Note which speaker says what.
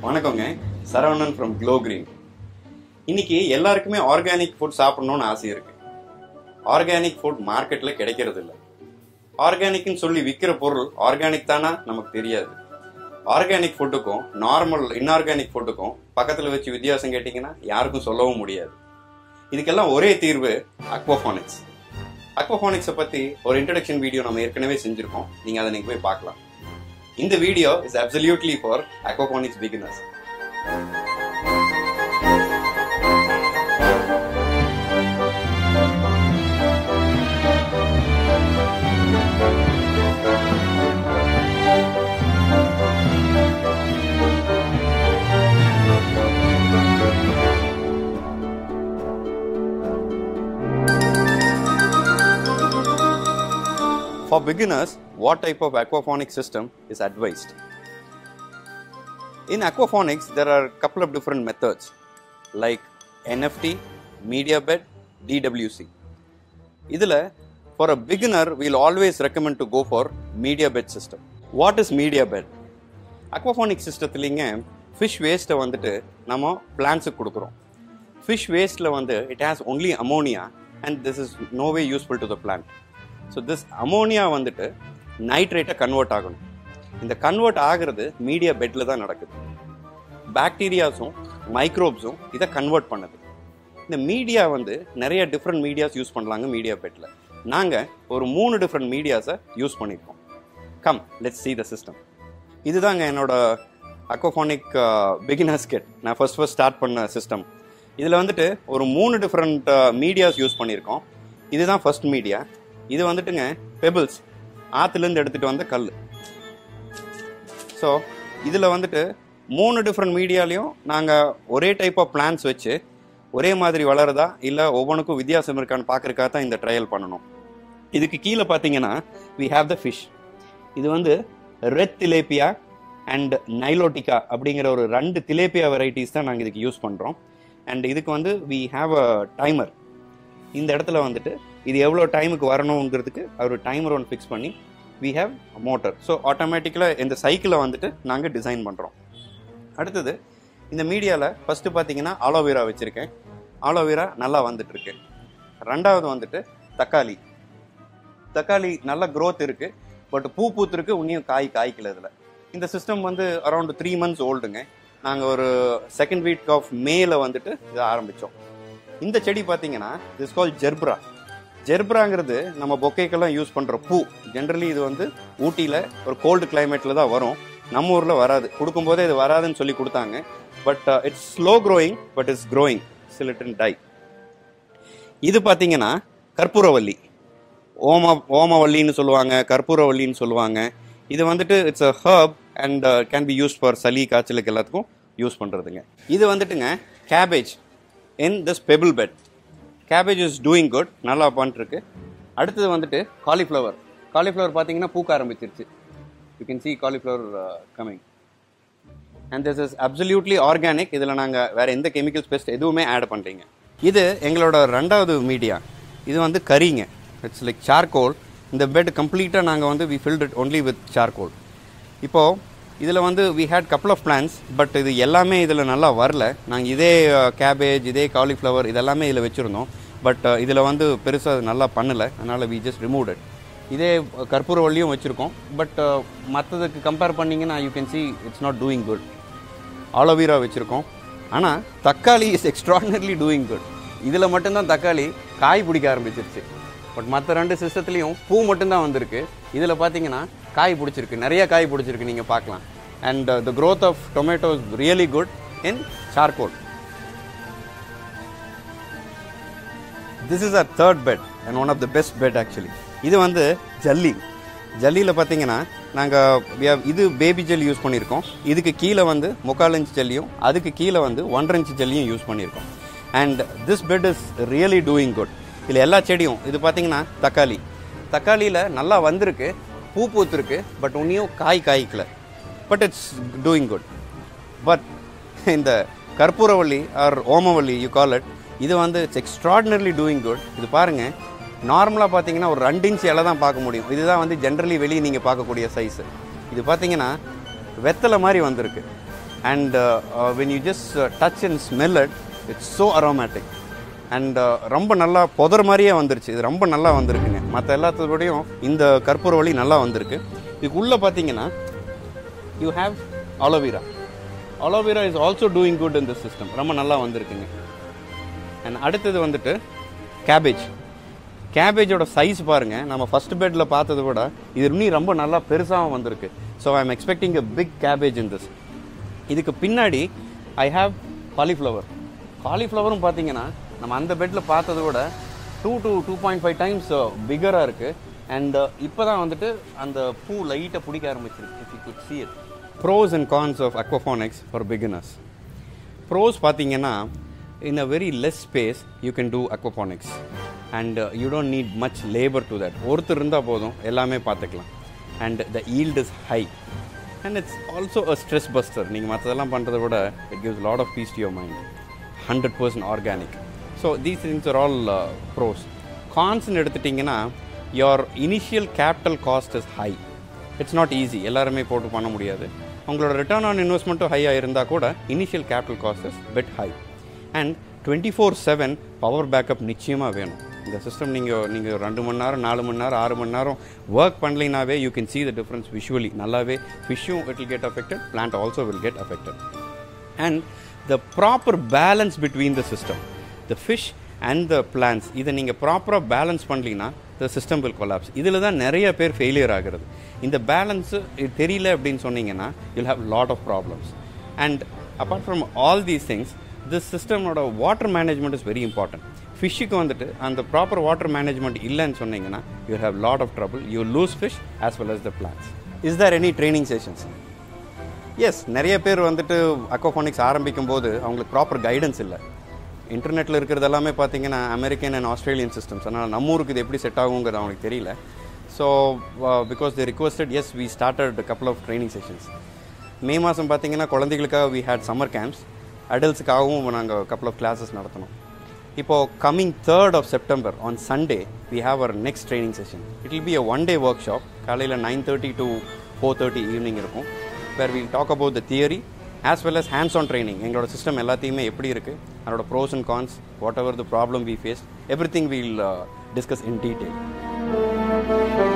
Speaker 1: வணக்கங்க Saravanan from glow green இன்னைக்கு எல்லாருக்குமே ஆர்கானிக் ஃபுட் சாப்பிடணும்னு ஆசை இருக்கு ஆர்கானிக் ஃபுட் மார்க்கெட்ல கிடைக்கிறது இல்ல ஆர்கானிக்னு சொல்லி விற்கிற பொருள் ஆர்கானிக் தானா நமக்கு தெரியாது ஆர்கானிக் ஃபுட்டுக்கும் நார்மல் இன்ஆர்கானிக் ஃபுட்டுக்கும் பக்கத்துல வச்சு வித்தியாசம் கேட்டிங்கன்னா யாருக்கும் சொல்லவும் முடியாது இதுக்கெல்லாம் ஒரே தீர்வு அக்வாஃபானிக்ஸ் அக்வாஃபானிக்ஸை பத்தி ஒரு இன்ட்ரடக்ஷன் வீடியோ நம்ம ஏற்கனவே செஞ்சிருக்கோம் நீங்க அதை நீங்க போய் பார்க்கலாம் இந்த video is absolutely for aquaponics beginners For beginners, what type of aquaponics system is advised? In aquaponics, there are a couple of different methods like NFT, media bed, DWC. இதில் for a beginner, we'll always recommend to go for media bed system. What is media bed? aquaponics சிஸ்டத்துலிங்க fish வேஸ்ட்டை வந்துட்டு நம்ம பிளான்ஸுக்கு கொடுக்குறோம் fish வேஸ்ட்டில் வந்து it has only ammonia and this is no way useful to the plant so this ammonia வந்துட்டு நைட்ரேட்டை கன்வெர்ட் ஆகணும் இந்த கன்வெர்ட் ஆகிறது மீடியா பெட்டில் தான் நடக்குது பாக்டீரியாஸும் மைக்ரோப்ஸும் இதை கன்வெர்ட் பண்ணுது இந்த மீடியா வந்து நிறைய டிஃப்ரெண்ட் மீடியாஸ் யூஸ் பண்ணலாங்க மீடியா பெட்டில் நாங்கள் ஒரு மூணு டிஃப்ரெண்ட் மீடியாஸை யூஸ் பண்ணியிருக்கோம் come let's see the system இதுதாங்க என்னோட அக்வாஃபானிக் பிகினர்ஸ் கிட் நான் ஃபர்ஸ்ட் ஃபர்ஸ்ட் ஸ்டார்ட் பண்ண சிஸ்டம் இதில் வந்துட்டு ஒரு மூணு டிஃப்ரெண்ட் மீடியாஸ் யூஸ் பண்ணியிருக்கோம் இதுதான் ஃபர்ஸ்ட் மீடியா இது வந்துட்டுங்க பெபிள்ஸ் ஆற்றுலேருந்து எடுத்துகிட்டு வந்த கல் ஸோ இதில் வந்துட்டு மூணு டிஃப்ரெண்ட் மீடியாலையும் நாங்கள் ஒரே டைப் ஆஃப் பிளான்ஸ் வச்சு ஒரே மாதிரி வளருதா இல்லை ஒவ்வொன்றுக்கும் வித்தியாசம் இருக்கான்னு பார்க்குறக்காக தான் இந்த ட்ரையல் பண்ணணும் இதுக்கு கீழே பார்த்தீங்கன்னா வி ஹாவ் த ஃபிஷ் இது வந்து ரெட் திலேப்பியா அண்ட் நைலோட்டிகா அப்படிங்கிற ஒரு ரெண்டு திலேப்பியா வெரைட்டிஸ் தான் நாங்கள் இதுக்கு யூஸ் பண்ணுறோம் அண்ட் இதுக்கு வந்து வி ஹாவ் அ டைமர் இந்த இடத்துல வந்துட்டு இது எவ்வளோ டைமுக்கு வரணுங்கிறதுக்கு ஒரு டைமர் ஒன்று ஃபிக்ஸ் பண்ணி வி ஹேவ் மோட்டர் ஸோ ஆட்டோமேட்டிக்கலாக இந்த சைக்கிளை வந்துட்டு நாங்கள் டிசைன் பண்ணுறோம் அடுத்தது இந்த மீடியாவில் ஃபஸ்ட்டு பார்த்தீங்கன்னா ஆலோவேரா வச்சுருக்கேன் ஆலோவேரா நல்லா வந்துட்டு இருக்கு ரெண்டாவது வந்துட்டு தக்காளி தக்காளி நல்ல growth இருக்கு பட் பூ பூத்திருக்கு இன்னும் காய் காய்க்கல இதில் இந்த சிஸ்டம் வந்து அரௌண்ட் த்ரீ மந்த்ஸ் ஓல்டுங்க நாங்கள் ஒரு செகண்ட் வீக் ஆஃப் மேல வந்துட்டு இதை ஆரம்பித்தோம் இந்த செடி பார்த்தீங்கன்னா திஸ் கால் ஜெர்ப்ரா ஜெர்ப்ராங்கிறது நம்ம பொக்கைக்கெல்லாம் யூஸ் பண்ணுற பூ ஜென்ரலி இது வந்து ஊட்டியில் ஒரு கோல்டு கிளைமேட்டில் தான் வரும் நம்ம ஊரில் வராது கொடுக்கும்போதே இது வராதுன்னு சொல்லி கொடுத்தாங்க but it's slow growing but it's growing சிலிட்டன் டை இது பார்த்தீங்கன்னா கற்பூரவல்லி ஓம ஓமவல்லின்னு சொல்லுவாங்க கற்பூரவல்லின்னு சொல்லுவாங்க இது வந்துட்டு it's a herb and can be use for சளி காய்ச்சலுக்கு எல்லாத்துக்கும் யூஸ் பண்ணுறதுங்க இது வந்துட்டுங்க cabbage in this pebble bed cabbage is doing good நல்லா பண்ணிருக்கு அடுத்தது வந்துட்டு காலிஃப்ளவர் காலிஃப்ளவர் பார்த்தீங்கன்னா பூக்க ஆரம்பிச்சிருச்சு you can see cauliflower coming and this is absolutely organic இதில் நாங்கள் வேறு எந்த கெமிக்கல்ஸ் பெஸ்ட் எதுவுமே ஆட் பண்ணுறீங்க இது எங்களோட ரெண்டாவது மீடியா இது வந்து கறிங்க இட்ஸ் லைக் சார்கோல் இந்த பெட் கம்ப்ளீட்டாக நாங்கள் வந்து we filled it only with charcoal இப்போது இதில் வந்து we had couple of plants but இது எல்லாமே இதில் நல்லா வரல நாங்கள் இதே கேபேஜ் இதே காலிஃப்ளவர் இதெல்லாமே இதில் வச்சுருந்தோம் பட் இதில் வந்து பெருசாக நல்லா பண்ணலை அதனால் வி ஜஸ்ட் ரிமூவ் இட் இதே கற்பூரவள்ளியும் வச்சுருக்கோம் பட் மற்றதுக்கு கம்பேர் பண்ணிங்கன்னா you can see it's not doing good aloe vera வச்சுருக்கோம் ஆனால் தக்காளி இஸ் எக்ஸ்ட்ராடனரிலி டூயிங் குட் இதில் மட்டும்தான் தக்காளி காய் பிடிக்க ஆரம்பிச்சிருச்சு பட் மற்ற ரெண்டு சிஸ்டத்துலேயும் பூ மட்டும்தான் வந்திருக்கு இதில் பார்த்தீங்கன்னா காய் பிடிச்சிருக்கு நிறைய காய் பிடிச்சிருக்கு நீங்கள் பார்க்கலாம் and the growth of tomato is really good in charcoal this is a third bed and one of the best bed actually இது வந்து ஜல்லி ஜல்லியில் பார்த்தீங்கன்னா நாங்கள் இது பேபி ஜெல்லி யூஸ் பண்ணியிருக்கோம் இதுக்கு கீழே வந்து முக்கால் இன்ச் ஜல்லியும் அதுக்கு கீழே வந்து ஒன்றரை இன்ச் ஜல்லியும் யூஸ் பண்ணியிருக்கோம் and this bed is really doing good இதில் எல்லா செடியும் இது பார்த்தீங்கன்னா தக்காளி தக்காளியில் நல்லா வந்திருக்கு பூ பூத்துருக்கு பட் உன்னையும் காய் காய்க்கல but it's doing good but இந்த கற்பூரவள்ளி ஆர் ஓமவள்ளி யூ கால் இட் இது வந்து இட்ஸ் எக்ஸ்ட்ராடினரிலி டூயிங் குட் இது பாருங்கள் நார்மலாக பார்த்தீங்கன்னா ஒரு ரெண்டு இன்ச் இலை தான் பார்க்க முடியும் இதுதான் வந்து ஜென்ரலி வெளியே நீங்கள் பார்க்கக்கூடிய சைஸு இது பார்த்தீங்கன்னா வெத்தலை மாதிரி வந்திருக்கு and when you just touch and smell it it's so aromatic and ரொம்ப நல்லா புதர் மாதிரியே வந்துருச்சு இது ரொம்ப நல்லா வந்திருக்குங்க மற்ற எல்லாத்தோடையும் இந்த கற்பூரவள்ளி நல்லா வந்திருக்கு இதுக்குள்ளே பார்த்தீங்கன்னா you have aloe vera aloe vera is also doing good in this system ரொம்ப நல்லா வந்திருக்குங்க அண்ட் அடுத்தது வந்துட்டு கேபேஜ் கேபேஜோட சைஸ் பாருங்க நம்ம ஃபர்ஸ்ட் பெட்டில் பார்த்ததை விட இது இன்னும் ரொம்ப நல்லா பெருசாகவும் வந்திருக்கு so I am expecting a big cabbage in this இதுக்கு பின்னாடி ஐ ஹாவ் காலிஃப்ளவர் காலிஃப்ளவரும் பார்த்தீங்கன்னா நம்ம அந்த பெட்டில் பார்த்ததை விட two to two point five times பிகராக இருக்குது அண்ட் இப்போ தான் வந்துட்டு அந்த பூ லைட்டாக பிடிக்க ஆரம்பிச்சிருக்கு if you could see it pros and cons of aquaponics for beginners pros பார்த்தீங்கன்னா in a very less space you can do aquaponics and you don't need much labour to that ஒருத்தர் இருந்தால் போதும் எல்லாமே பார்த்துக்கலாம் and the yield is high and it's also a stress buster நீங்கள் மற்றதெல்லாம் பண்ணுறதை விட it gives lot of peace to your mind hundred percent organic so these things are all pros கான்ஸ்னு எடுத்துட்டிங்கன்னா your initial capital cost is high it's not easy எல்லாருமே போட்டு பண்ண முடியாது உங்களோட ரிட்டர்ன் ஆன் இன்வெஸ்ட்மெண்ட்டும் ஹையாக இருந்தால் கூட initial capital cost is bet high and twenty four seven power backup நிச்சயமாக வேணும் இந்த சிஸ்டம் நீங்கள் நீங்கள் ரெண்டு மணி நேரம் நாலு மணி நேரம் ஆறு மணி நேரம் ஒர்க் பண்ணலைனாவே you can see the difference visually நல்லாவே ஃபிஷ்ஷும் it will get affected plant also will get affected and the proper balance between the system the fish and the plants இதை நீங்கள் ப்ராப்பராக பேலன்ஸ் பண்ணலீங்கன்னா த சிஸ்டம் வில் கொலாப்ஸ் இதில் தான் நிறைய பேர் ஃபெயிலியர் ஆகிறது இந்த பேலன்ஸு இது தெரியல அப்படின்னு சொன்னீங்கன்னா you'll have lot of problems and apart from all these things this சிஸ்டமோட water management is very important ஃபிஷ்ஷுக்கு வந்துட்டு அந்த ப்ராப்பர் வாட்டர் மேனேஜ்மெண்ட் இல்லைன்னு சொன்னீங்கன்னா you have lot of trouble you lose fish as well as the plants is there any training sessions yes நிறைய பேர் வந்துட்டு அக்வாஃபானிக்ஸ் ஆரம்பிக்கும் போது அவங்களுக்கு ப்ராப்பர் கைடன்ஸ் இல்லை இன்டர்நெட்டில் இருக்கிறது எல்லாமே பார்த்தீங்கன்னா அமெரிக்கன் அண்ட் ஆஸ்திரேலியன் சிஸ்டம்ஸ் அதனால் நம்ம ஊருக்கு இது எப்படி செட் ஆகுங்கிறது அவங்களுக்கு தெரியல so because they requested us we started couple of training sessions May மாதம் பார்த்தீங்கன்னா குழந்தைகளுக்காக வி ஹேட் சம்மர் கேம்ப்ஸ் அடல்ட்ஸுக்காகவும் நாங்கள் கப்பல் ஆஃப் கிளாஸஸ் நடத்தினோம் இப்போது coming third of September on Sunday we have our next training session it will be a one day workshop காலையில் nine thirty to four thirty evening இருக்கும் where will talk about the theory as well as hands on training எங்களோட system எல்லாத்தையுமே எப்படி இருக்குது அதோட pros and cons whatever the problem we face everything will discuss in detail